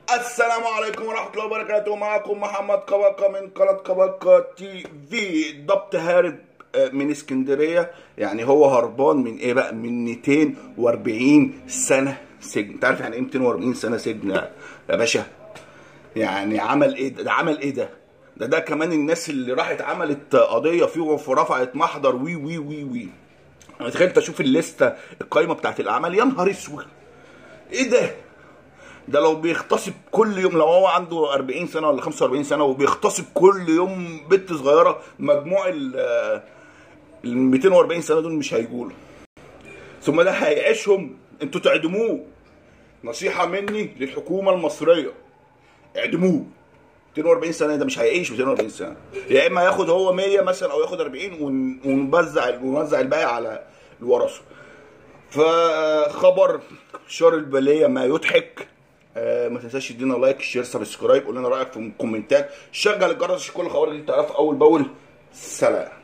السلام عليكم ورحمة الله وبركاته معكم محمد قبقة من قناة قبقة تي في ضبط هارب آه، من اسكندرية يعني هو هربان من ايه بقى من 240 سنة سجن انت عارف يعني ايه 240 سنة سجن يا يا باشا يعني عمل ايه ده, ده عمل ايه ده ده ده كمان الناس اللي راحت عملت قضية فيه ورفعت محضر وي وي وي وي انا تخيلت اشوف الليستة القايمة بتاعت الاعمال يا نهار اسود ايه ده ده لو بيغتصب كل يوم لو هو عنده 40 سنه ولا 45 سنه وبيغتصب كل يوم بنت صغيره مجموع ال ال 240 سنه دول مش هيجوا له ثم ده هيعيشهم انتوا تعدموه نصيحه مني للحكومه المصريه اعدموه 240 سنه ده مش هيعيش 240 سنه يا اما ياخد هو 100 مثلا او ياخد 40 ون- ونوزع ونوزع الباقي على الورثه فخبر شر البليه ما يضحك آه ما تنساش تدينا لايك شير سبسكرايب قول لنا رايك في الكومنتات شغل الجرس عشان كل الخبر دي تعرفها اول باول سلام